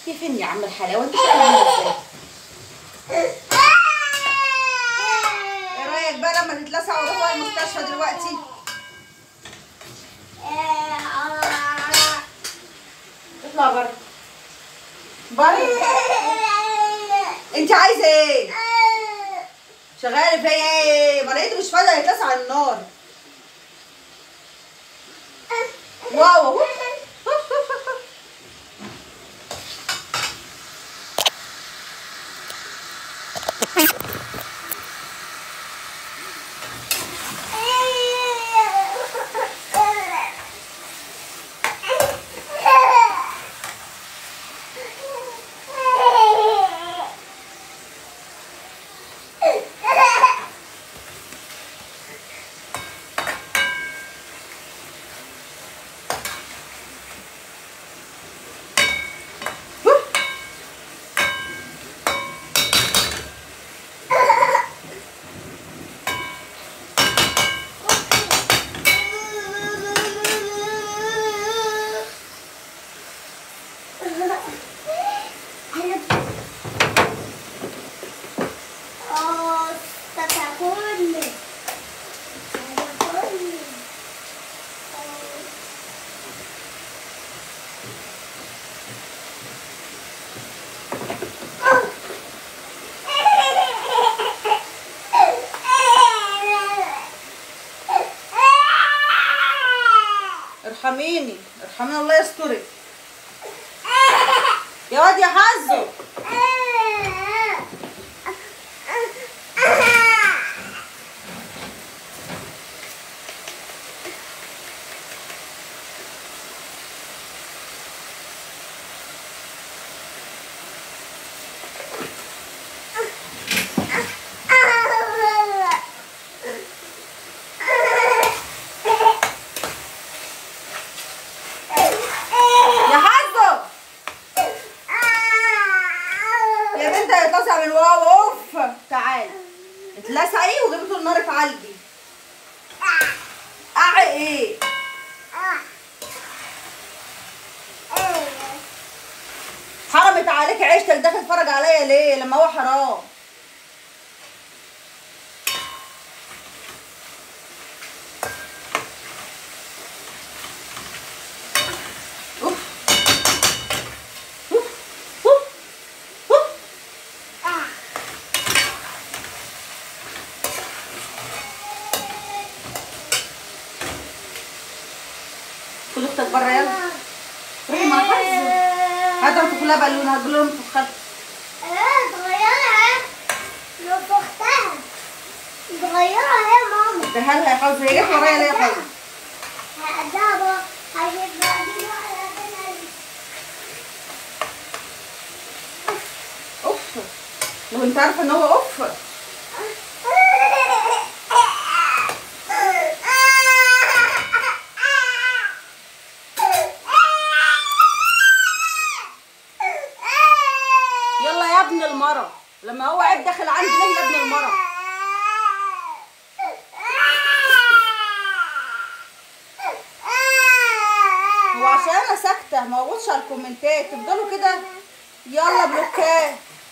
فين يا عم الحلاوه انت فاهم عامله ازاي ايه رايك بقى لما تتلسع وروح المستشفى دلوقتي اطلع بره بره انت عايزه ايه شغاله في ايه ما لقيته مش فاضي هيتلسع على النار واو ارحميني ارحميني الله يسترك يا واد يا حزو يا حزو يا بنت هيتلسع من واو اوف تعالي اتلسعي وجبته النار في عالجي اع ايه حرمت عليك عيشتك داخل تتفرج عليا ليه لما هو حرام اوف اوف اوف اوف خد اختك بره يلا روحي مع حظ هات انت كلها بالونه هتقول لهم تفخر صغيرة يا ماما اديها لها يا حظ هي جت ورايا ليه يا حظ هقدرها هجيبها دي واحدة اوف لو انت عارفه ان هو اوف يلا يا ابن المرة لما هو عيب داخل عندي ليه يا ابن المرة هو عشان انا ساكته ما ببصش على الكومنتات تفضلوا كده يلا بلوكات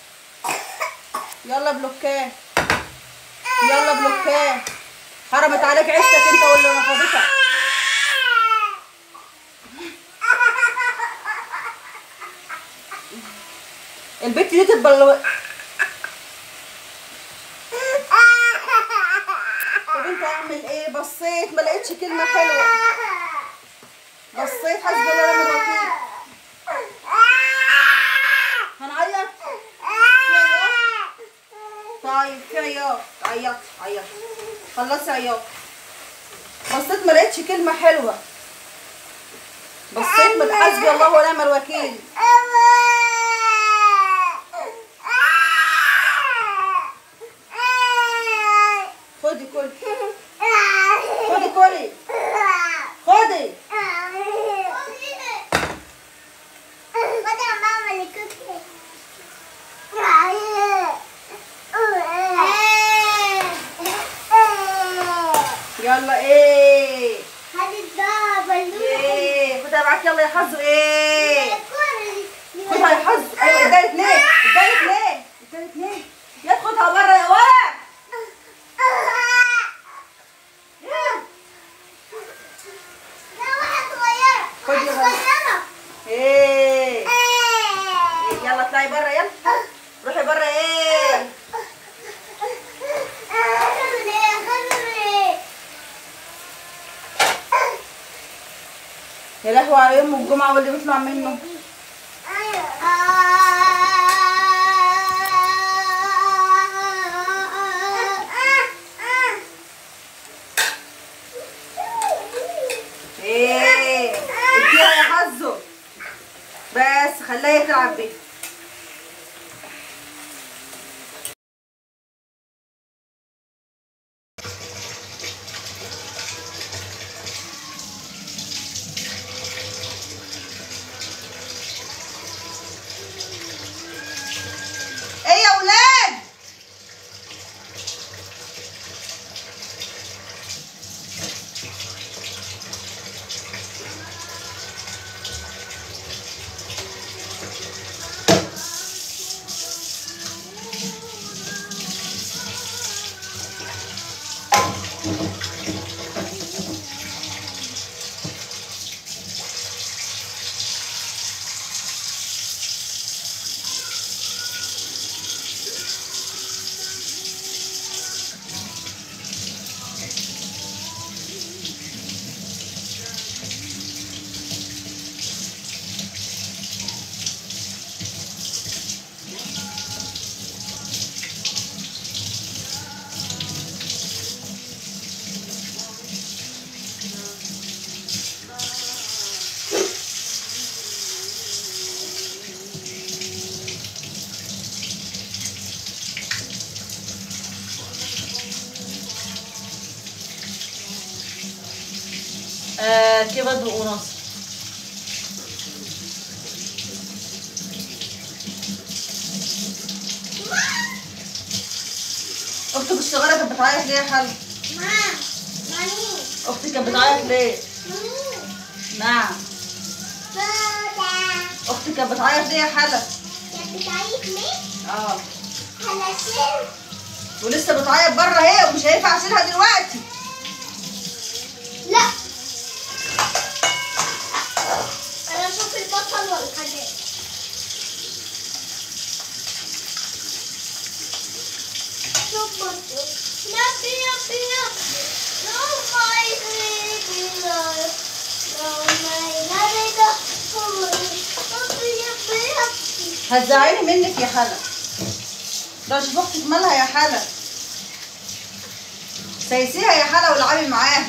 يلا بلوكات يلا بلوكات حرمت عليك عيشتك انت واللي رفضتك البت دي تبقى طب انت اعمل ايه بصيت ما لقيتش كلمه حلوه بصيت حسبي الله ونعم الوكيل هنعيط في عياط طيب في عياط عيط عيط خلصي عياط بصيت ما لقيتش كلمه حلوه بصيت من حسبي الله ونعم الوكيل خدي كلي خدي كلي خدي يلا ايه ايه خدها معاك يلا يا حظ ايه خدها يا حظ اطلعي بره يلا روحي بره ايه يا لهوي على يوم الجمعه واللي بيطلع منه ايه اديها يا حظه بس خليها تلعب بيه ايه يا ولاد آه كبد ونص اختك الصغيره كانت بتعيط ليه يا خالد اختك كانت بتعيط ليه نعم اختك كانت بتعيط ليه يا حلا اه ولسه بتعيط بره اهي ومش هينفع اشيلها دلوقتي لا انا اشوف البطل والحاجات شوف بطل نبي نبي نبي No my baby love No my baby love نبي نبي نبي هتزعلي منك يا حلا ده شوف اختك مالها يا حلا سيسيها يا حلا والعبي معاها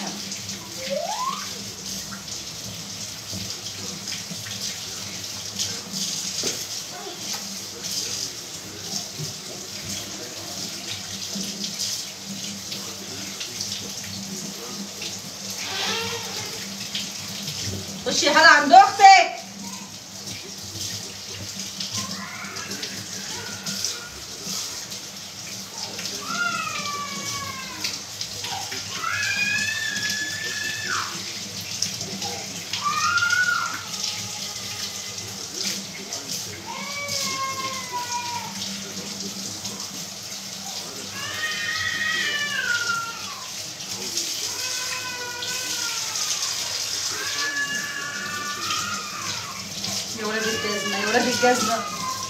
خشي يا حلا عند اختك يا ولاد الجزمة يا ولاد الجزمة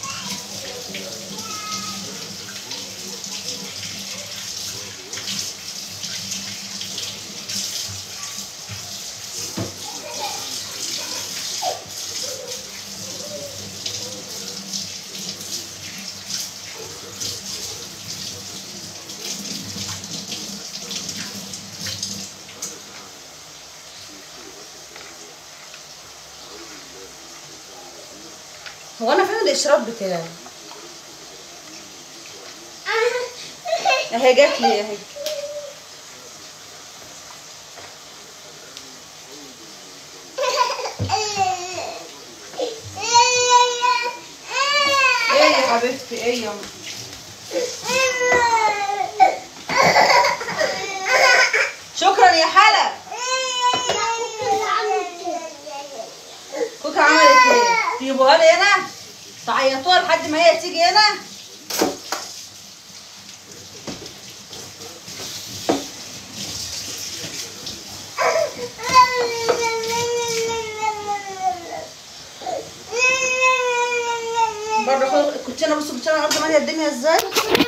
هو انا فين الاشراف بتاعي اهي جات لي اهي ايه يا حبيبتي ايه يا أم؟ شكرا يا حلا كوكا عملت ايه تجيبوها لي هنا تعيطوها لحد ما هي تيجي هنا بره خد الكوتشينه بصوا الكوتشينه على الارض ماليه الدنيا ازاي